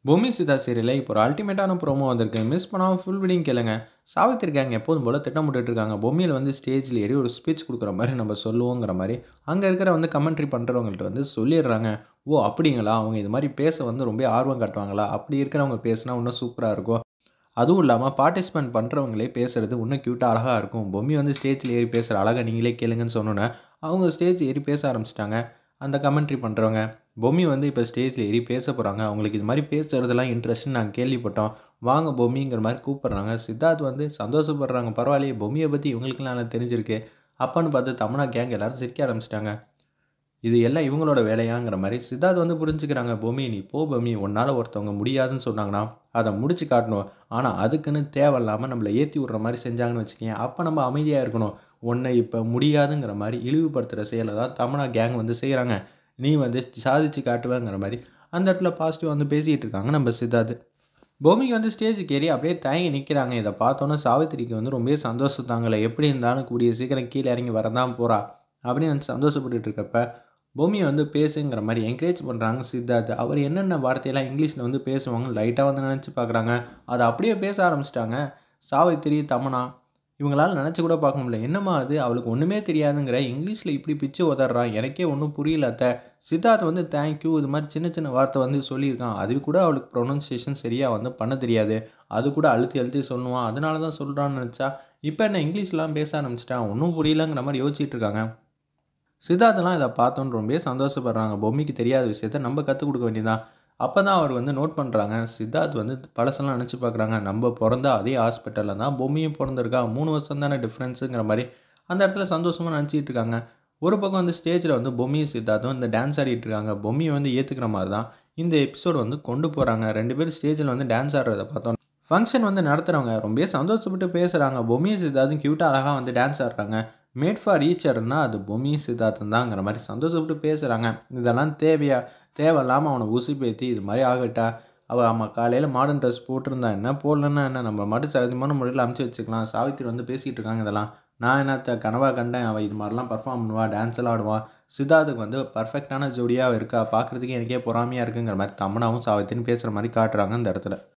பூமி சிதா சீரியலில் இப்போ ஒரு அல்டிமேட்டான ப்ரோமோ வந்திருக்கு மிஸ் பண்ணாமல் ஃபுல் வீடியும் கேளுங்க சாவித்திரி கேங் எப்போதும் போல் திட்டமிட்டு இருக்காங்க பொம்மையில் வந்து ஸ்டேஜில் ஏறி ஒரு ஸ்பீச் கொடுக்குற மாதிரி நம்ம சொல்லுவோங்கிற மாதிரி அங்கே இருக்கிற வந்து கமெண்ட்ரி பண்ணுறவங்கள்ட்ட வந்து சொல்லிடுறாங்க ஓ அப்படிங்களா அவங்க இது மாதிரி பேச வந்து ரொம்ப ஆர்வம் காட்டுவாங்களா அப்படி இருக்கிறவங்க பேசினா இன்னும் சூப்பராக இருக்கும் அதுவும் இல்லாமல் பார்ட்டிசிபேட் பண்ணுறவங்களே பேசுகிறது இன்னும் க்யூட்டாக அழகாக இருக்கும் பொம்மி வந்து ஸ்டேஜில் ஏறி பேசுகிற அழகை நீங்களே கேளுங்கன்னு சொன்னோன்னே அவங்க ஸ்டேஜ் ஏறி பேச ஆரம்பிச்சிட்டாங்க அந்த கமெண்ட்ரி பண்ணுறவங்க பொம்மி வந்து இப்போ ஸ்டேஜில் ஏறி பேச போகிறாங்க அவங்களுக்கு இது மாதிரி பேசுகிறதுலாம் இன்ட்ரெஸ்ட்னு நாங்கள் கேள்விப்பட்டோம் வாங்க பொம்மிங்கிற மாதிரி கூப்பிட்றாங்க சித்தார்த் வந்து சந்தோஷப்படுறாங்க பரவாயில்லையே பொம்மியை பற்றி இவங்களுக்குலாம் நல்லா தெரிஞ்சிருக்கு அப்பன்னு பார்த்து தமனா கேங் எல்லாரும் சிரிக்க ஆரம்பிச்சிட்டாங்க இது எல்லாம் இவங்களோட வேலையாங்கிற மாதிரி சித்தார்த் வந்து புரிஞ்சுக்கிறாங்க பொம்மி நீ போ பொம்மி உன்னால் ஒருத்தவங்க முடியாதுன்னு சொன்னாங்கன்னா அதை முடிச்சு காட்டணும் ஆனால் அதுக்குன்னு தேவையில்லாமல் நம்மளை ஏற்றி விட்ற மாதிரி செஞ்சாங்கன்னு வச்சுக்கேன் அப்போ நம்ம அமைதியாக இருக்கணும் உன்னை இப்போ முடியாதுங்கிற மாதிரி இழிவுபடுத்துகிற செயலை தான் தமனா கேங் வந்து செய்கிறாங்க நீ வந்து சாதிச்சு காட்டுவேங்கிற மாதிரி அந்த இடத்துல பாசிட்டிவ் வந்து பேசிகிட்டு இருக்காங்க நம்ம சித்தார்த் பூமிக்கு வந்து ஸ்டேஜுக்கு ஏறி அப்படியே தயங்கி நிற்கிறாங்க இதை பார்த்தோன்னே சாவித்திரிக்கு வந்து ரொம்ப சந்தோஷத்தாங்களே எப்படி இருந்தாலும் கூடிய சீக்கிரம் கீழே இறங்கி வரதான் போகிறா அப்படின்னு நினச்சி சந்தோஷப்பட்டுட்டு இருக்கப்ப பூமியை வந்து பேசுங்கிற மாதிரி என்கரேஜ் பண்ணுறாங்க சித்தார்த் அவர் என்னென்ன வார்த்தையெல்லாம் இங்கிலீஷில் வந்து பேசுவாங்க லைட்டாக வந்து நினச்சி பார்க்குறாங்க அதை அப்படியே பேச ஆரம்பிச்சிட்டாங்க சாவித்திரி தமனா இவங்களால் நினச்சி கூட பார்க்க முடியல என்னம்மா அது அவளுக்கு ஒன்றுமே தெரியாதுங்கிற இங்கிலீஷில் இப்படி பிச்சு உதறான் எனக்கே ஒன்றும் புரியல அத்தை சித்தார்த் வந்து தேங்க்யூ இது மாதிரி சின்ன சின்ன வார்த்தை வந்து சொல்லியிருக்கான் அது கூட அவளுக்கு ப்ரொனன்சியேஷன் சரியாக வந்து பண்ண தெரியாது அது கூட அழுத்தி அழுத்தி சொல்லுவான் அதனால தான் சொல்கிறான்னு நினச்சா இப்போ என்ன இங்கிலீஷ்லாம் பேச ஆரம்பிச்சிட்டான் ஒன்றும் புரியலங்கிற மாதிரி யோசிச்சுட்டு இருக்காங்க சித்தார்த்தெல்லாம் இதை பார்த்தோன்னு ரொம்ப சந்தோஷப்படுறாங்க பொம்மிக்கு தெரியாத விஷயத்த நம்ம கற்றுக் கொடுக்க வேண்டியதான் அப்போ தான் அவர் வந்து நோட் பண்ணுறாங்க சித்தார்த் வந்து பழசெல்லாம் நினச்சி பார்க்குறாங்க நம்ம பிறந்த அதே ஹாஸ்பிட்டலில் தான் பொம்மியும் பிறந்திருக்கா மூணு வருஷம் தானே டிஃப்ரென்ஸுங்கிற மாதிரி அந்த இடத்துல சந்தோஷமாக நினச்சிட்டு இருக்காங்க ஒரு பக்கம் வந்து ஸ்டேஜில் வந்து பொம்மியும் சித்தார்த்தும் இந்த டான்ஸ் ஆடிட்டு இருக்காங்க பொம்மியை வந்து ஏற்றுக்கிற மாதிரி தான் இந்த எபிசோடு வந்து கொண்டு போகிறாங்க ரெண்டு பேரும் ஸ்டேஜில் வந்து டான்ஸ் ஆடுறத பார்த்தோம் ஃபங்க்ஷன் வந்து நடத்துகிறவங்க ரொம்ப சந்தோஷப்பட்டு பேசுகிறாங்க பொம்மியும் சித்தார்த்தும் க்யூட்டாக அழகாக வந்து டான்ஸ் ஆடுறாங்க மேட் ஃபார் ஈச்சர்னா அது பொம்மி சித்தார்த்தம் தாங்கிற மாதிரி சந்தோஷப்பட்டு பேசுகிறாங்க இதெல்லாம் தேவையா தேவையில்லாமல் அவனை உசி பேத்தி இது மாதிரி ஆகட்டா அவள் ஆமாம் காலையில் மாடர்ன் ட்ரெஸ் போட்டிருந்தா என்ன போடலன்னா என்ன நம்ம மட்டும் சகஜமான முறையில் அமுச்சு வச்சுக்கலாம் சாவித்திரி வந்து பேசிகிட்டு இருக்காங்க இதெல்லாம் நான் என்னத்த கனவா கண்டேன் அவள் இது மாதிரிலாம் பர்ஃபார்ம் பண்ணுவா டான்ஸ் எல்லாம் ஆடுவான் சித்தார்த்துக்கு வந்து பர்ஃபெக்டான ஜோடியாக இருக்கா பார்க்குறதுக்கு எனக்கே பொறாமையாக இருக்குங்கிற மாதிரி தம்மனாவும் சாவித்திரின்னு பேசுகிற மாதிரி காட்டுறாங்க இந்த இடத்துல